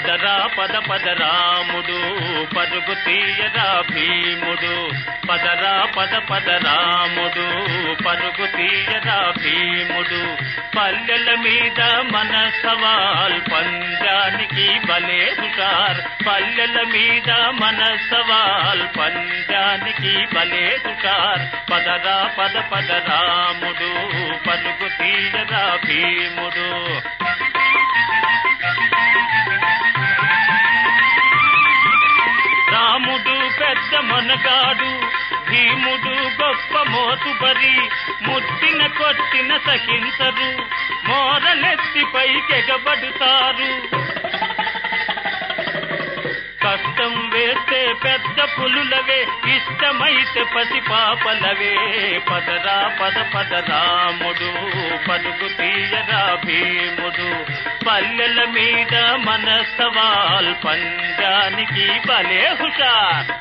పదరా పద పద రాముడు పరుగు తీయరా భీముడు పదరా పద పద రాముడు పరుగు తీయరా భీముడు పల్లెల మీద మన సవాల్ పంజానికి బలే హుషార్ పల్లెల మీద మన సవాల్ పంజానికి బలే హుషార్ పదరా పద పద రాముడు పలుకు తీయరా భీముడు రాముడు పెద్ద మనగాడు భీముడు గొప్ప మోతుబరి ముట్టిన కొట్టిన సహించరు మోరలెత్తి పైకెగబడుతారు కష్టం వేస్తే పెద్ద పులులవే ఇష్టమైతే పసి పాపలవే పదరా పద పద రాముడు పలుకు తీయరా భీముడు పల్లెల మీద మన సవాల్ పంజానికి భలే హుషార్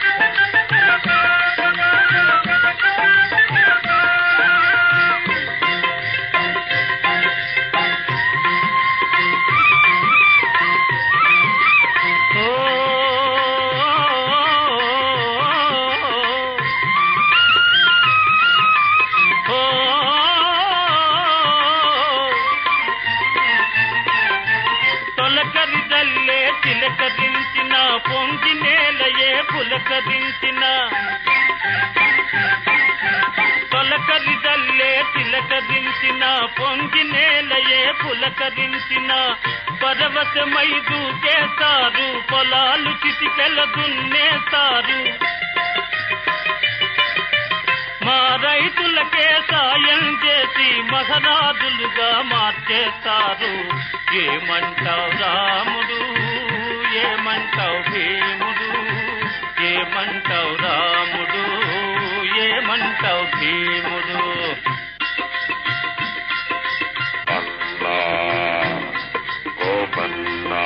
ఓ ఓ తొలకరిదల్లే తిలకరించిన పొంగి నేలయే పులకరించిన తొలకరిదల్లే తిలకరించిన పొంగి నేలయే పులకరించిన పరవశమై దూకేస్తారు పొలాలు చిటికెల దున్నేస్తారు మా రైతులకే సాయం చేసి మహరాజులుగా మార్చేస్తారు ఏమంటావు రాముడు ఏమంటావు భీముడు ఏమంటావు రాముడు ఏమంటావు భీముడు అన్నా ఓమన్నా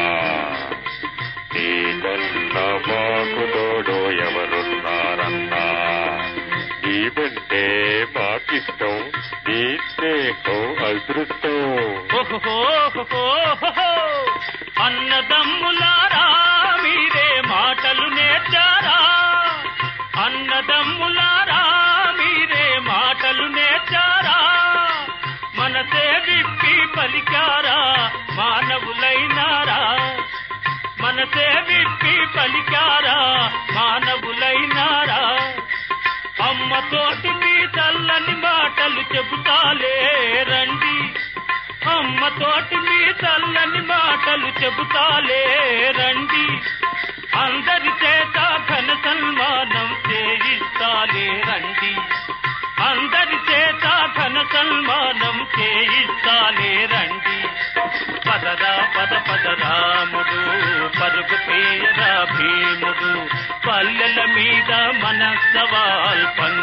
నీదన్న మాకు తోడు ఎవరున్నారన్నా నీవంటే మాకిష్టం నీ స్నేహం అదృష్టం ఓహోహోహోహో. అన్నదమ్ములారా మీరే మాటలు నేర్చారా అన్నదమ్ములారా మీరే మాటలు నేర్చారా మనసే విప్పి పలికారా మానవులైనారా మనసే విప్పి పలికారా మానవులైనారా అమ్మతోటి మీ చల్లని మాటలు చెబుతాలే రండి అమ్మతోటి మీ చల్లని మాటలు చెబుతాలే రండి అందరి చేత ఘన సన్మానం చేయిస్తాలే రండి అందరి చేత ఘన సన్మానం చేయిస్తాలే రండి పదరా పద పద రాముడు పరుగు పేయరా భీముడు పల్లెల మీద మన సవాల్ పంజానికి